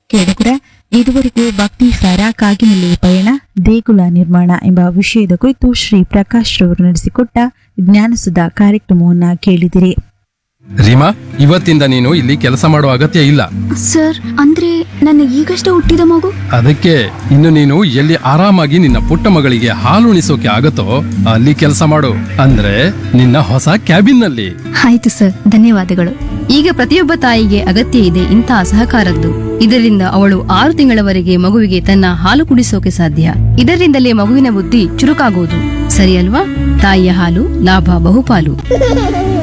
ಕೇಳಿದ್ರೆ ಇದುವರೆಗೂ ಭಕ್ತಿ ಸಾರ ಕಾಗಿನಲ್ಲಿ ಪಯಣ ದೇಗುಲ ನಿರ್ಮಾಣ ಎಂಬ ವಿಷಯದ ಕುರಿತು ಶ್ರೀ ಪ್ರಕಾಶ್ ರವರು ನಡೆಸಿಕೊಟ್ಟ ಜ್ಞಾನಸುಧ ಕಾರ್ಯಕ್ರಮವನ್ನ ಕೇಳಿದಿರಿ ರೀಮಾ ಇವತ್ತಿಂದ ನೀನು ಇಲ್ಲಿ ಕೆಲಸ ಮಾಡೋ ಅಗತ್ಯ ಇಲ್ಲ ಸರ್ ಅಂದ್ರೆ ನನ್ನ ಈಗಷ್ಟೇ ಹುಟ್ಟಿದ ಮಗು ಅದಕ್ಕೆ ಇನ್ನು ನೀನು ಎಲ್ಲಿ ಆರಾಮಾಗಿ ನಿನ್ನ ಪುಟ್ಟ ಮಗಳಿಗೆ ಹಾಲು ಉಣಿಸೋಕೆ ಆಗತ್ತೋ ಅಲ್ಲಿ ಕೆಲಸ ಮಾಡು ಅಂದ್ರೆ ನಿನ್ನ ಹೊಸ ಕ್ಯಾಬಿನ್ ನಲ್ಲಿ ಆಯ್ತು ಸರ್ ಧನ್ಯವಾದಗಳು ಈಗ ಪ್ರತಿಯೊಬ್ಬ ತಾಯಿಗೆ ಅಗತ್ಯ ಇದೆ ಇಂತಹ ಸಹಕಾರದ್ದು ಇದರಿಂದ ಅವಳು ಆರು ತಿಂಗಳವರೆಗೆ ಮಗುವಿಗೆ ತನ್ನ ಹಾಲು ಕುಡಿಸೋಕೆ ಸಾಧ್ಯ ಇದರಿಂದಲೇ ಮಗುವಿನ ಬುದ್ಧಿ ಚುರುಕಾಗುವುದು ಸರಿ ಅಲ್ವಾ ತಾಯಿಯ ಹಾಲು ಲಾಭ ಬಹುಪಾಲು